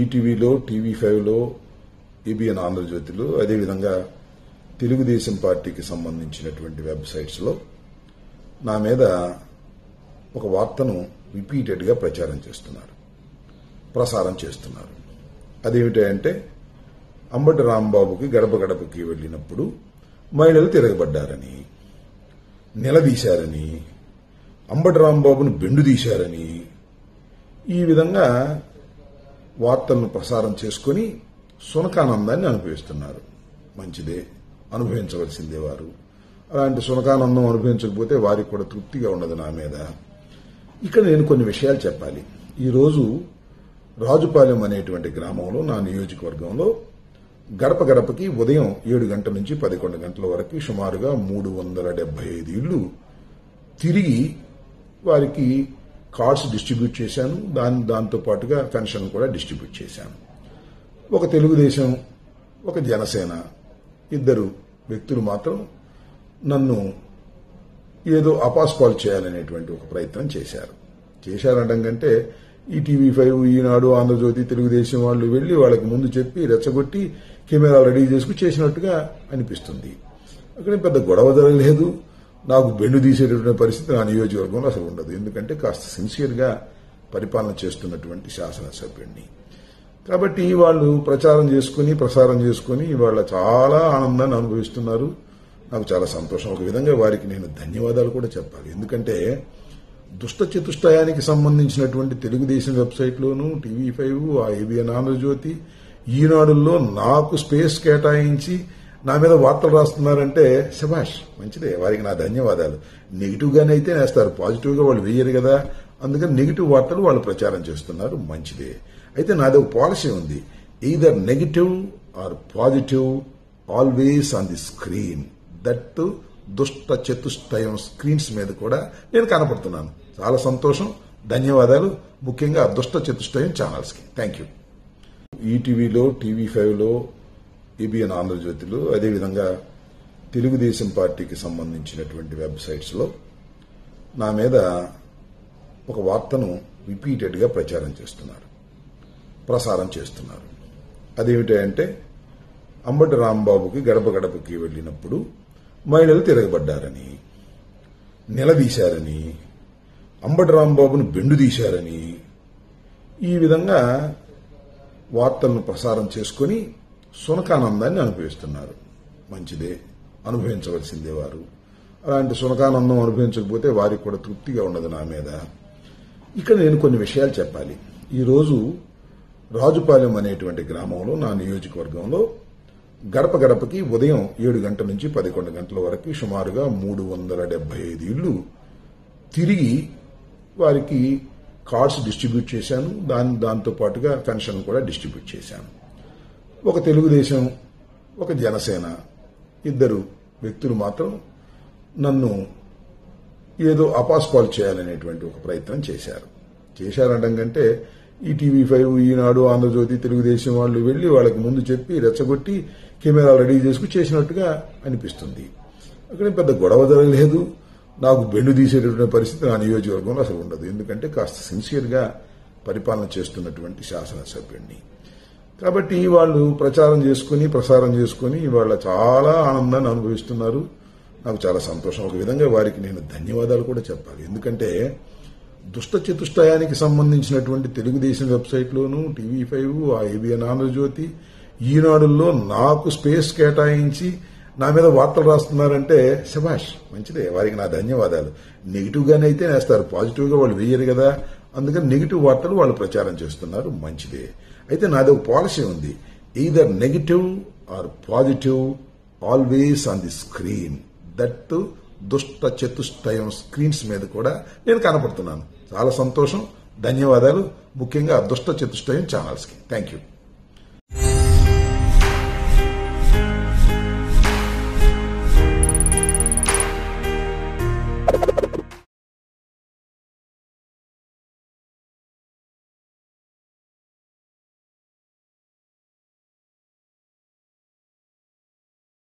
ఈటీవీలో టీవీ ఫైవ్లో ఏబిఎన్ ఆంధ్రజ్యోతిలో అదేవిధంగా తెలుగుదేశం పార్టీకి సంబంధించినటువంటి వెబ్సైట్స్లో నా మీద ఒక వార్తను రిపీటెడ్గా ప్రచారం చేస్తున్నారు ప్రసారం చేస్తున్నారు అదేమిటంటే అంబటి రాంబాబుకి గడప గడపకి వెళ్ళినప్పుడు మహిళలు తిరగబడ్డారని నిలదీశారని అంబటి రాంబాబును బెండు తీశారని ఈ విధంగా వార్తలను ప్రసారం చేసుకుని సునకానందాన్ని అనుభవిస్తున్నారు మంచిదే అనుభవించవలసిందే వారు అలాంటి సునకానందం అనుభవించకపోతే వారికి కూడా తృప్తిగా ఉండదు నా మీద ఇక్కడ నేను కొన్ని విషయాలు చెప్పాలి ఈరోజు రాజుపాలెం అనేటువంటి గ్రామంలో నా నియోజకవర్గంలో గడప గడపకి ఉదయం ఏడు గంటల నుంచి పదకొండు గంటల వరకు సుమారుగా మూడు వందల డెబ్బై ఐదు ఇళ్లు తిరిగి వారికి కార్డ్స్ డిస్ట్రిబ్యూట్ చేశాను దాని దాంతో పాటుగా పెన్షన్ కూడా డిస్ట్రిబ్యూట్ చేశాను ఒక తెలుగుదేశం ఒక జనసేన ఇద్దరు వ్యక్తులు మాత్రం నన్ను ఏదో అపాస్పాల్ చేయాలనేటువంటి ఒక ప్రయత్నం చేశారు చేశారనడం కంటే ఈ టీవీ ఫైవ్ ఈనాడు ఆంధ్రజ్యోతి తెలుగుదేశం వాళ్ళు వెళ్లి వాళ్ళకి ముందు చెప్పి రెచ్చగొట్టి కెమెరాలు రెడీ చేసుకుని చేసినట్టుగా అనిపిస్తుంది అక్కడ పెద్ద గొడవ జరగలేదు నాకు బెండు తీసేటటువంటి పరిస్థితి నా నియోజకవర్గంలో అసలు ఉండదు ఎందుకంటే కాస్త సిన్సియర్గా పరిపాలన చేస్తున్నటువంటి శాసనసభ్యుడిని కాబట్టి వాళ్ళు ప్రచారం చేసుకుని ప్రసారం చేసుకుని వాళ్ళ చాలా ఆనందాన్ని అనుభవిస్తున్నారు నాకు చాలా సంతోషం ఒక విధంగా వారికి నేను ధన్యవాదాలు కూడా చెప్పాలి ఎందుకంటే దుష్ట చతుష్టయానికి సంబంధించినటువంటి తెలుగుదేశం వెబ్సైట్లోను టీవీ ఫైవ్ ఆ ఏబిఎన్ ఆంధ్రజ్యోతి ఈనాడుల్లో నాకు స్పేస్ కేటాయించి నా మీద వార్తలు రాస్తున్నారంటే శభాష్ మంచిదే వారికి నా ధన్యవాదాలు నెగిటివ్ గానే అయితే నేస్తారు పాజిటివ్ గా వాళ్ళు వేయరు కదా అందుకని నెగిటివ్ వార్తలు వాళ్ళు ప్రచారం చేస్తున్నారు మంచిదే అయితే నాది ఒక పాలసీ ఉంది either negative or positive always on the screen that దుష్ట చతుష్టయం స్క్రీన్స్ మీద కూడా నేను కనపడుతున్నాను చాలా సంతోషం ధన్యవాదాలు ముఖ్యంగా దుష్ట చతుష్టయం ఛానల్స్ కి థ్యాంక్ యూ ఈటీవీలో టీవీ ఫైవ్లో ఏబిఎన్ ఆంధ్రజ్యోతిలో అదేవిధంగా తెలుగుదేశం పార్టీకి సంబంధించినటువంటి వెబ్సైట్స్లో నా మీద ఒక వార్తను రిపీటెడ్గా ప్రచారం చేస్తున్నారు ప్రసారం చేస్తున్నారు అదేమిటంటే అంబటి రాంబాబుకి గడప గడపకి వెళ్ళినప్పుడు మహిళలు తిరగబడ్డారని నిలదీశారని అంబటి రాంబాబును బెండు తీశారని ఈ విధంగా వార్తలను ప్రసారం చేసుకుని సునకానందాన్ని అనుభవిస్తున్నారు మంచిదే అనుభవించవలసిందే వారు అలాంటి సునకానందం అనుభవించకపోతే వారికి కూడా తృప్తిగా ఉండదు నా మీద ఇక్కడ నేను కొన్ని విషయాలు చెప్పాలి ఈరోజు రాజుపాలెం అనేటువంటి గ్రామంలో నా నియోజకవర్గంలో గడప గడపకి ఉదయం ఏడు గంటల నుంచి పదకొండు గంటల వరకు సుమారుగా మూడు వందల డెబ్బై ఐదు ఇళ్లు తిరిగి వారికి కార్డ్స్ డిస్ట్రిబ్యూట్ చేశాను దాని దాంతో పాటుగా పెన్షన్ కూడా డిస్ట్రిబ్యూట్ చేశాను ఒక తెలుగుదేశం ఒక జనసేన ఇద్దరు వ్యక్తులు మాత్రం నన్ను ఏదో అపాస్పాల్ చేయాలనేటువంటి ఒక ప్రయత్నం చేశారు చేశారనడం కంటే ఈ టీవీ ఫైవ్ ఈనాడు ఆంధ్రజ్యోతి తెలుగుదేశం వాళ్ళు వెళ్లి వాళ్ళకి ముందు చెప్పి రెచ్చగొట్టి కెమెరాలు రెడీ చేసుకుని చేసినట్టుగా అనిపిస్తుంది అక్కడ పెద్ద గొడవ జరగలేదు నాకు బెండు తీసేటటువంటి పరిస్థితి నా నియోజకవర్గంలో అసలు ఉండదు ఎందుకంటే కాస్త సిన్సియర్గా పరిపాలన చేస్తున్నటువంటి శాసనసభ్యుడిని కాబట్టి వాళ్ళు ప్రచారం చేసుకుని ప్రసారం చేసుకుని వాళ్ళ చాలా ఆనందాన్ని అనుభవిస్తున్నారు నాకు చాలా సంతోషం ఒక విధంగా వారికి నేను ధన్యవాదాలు కూడా చెప్పాలి ఎందుకంటే దుష్ట చతుష్టయానికి సంబంధించినటువంటి తెలుగుదేశం వెబ్సైట్లోను టీవీ ఫైవ్ ఆ ఏబిఎన్ ఆంధ్రజ్యోతి ఈనాడుల్లో నాకు స్పేస్ కేటాయించి నా మీద వార్తలు రాస్తున్నారంటే శభాష్ మంచిదే వారికి నా ధన్యవాదాలు నెగిటివ్ గానే అయితే నేస్తారు పాజిటివ్ గా వాళ్ళు వేయరు కదా అందుకని నెగిటివ్ వార్తలు వాళ్ళు ప్రచారం చేస్తున్నారు మంచిదే అయితే నాది ఒక పాలసీ ఉంది either negative or positive always on the screen that దుష్ట చతుష్టయం స్క్రీన్స్ మీద కూడా నేను కనపడుతున్నాను చాలా సంతోషం ధన్యవాదాలు ముఖ్యంగా దుష్ట చతుష్టయం ఛానల్స్ కి థ్యాంక్ యూ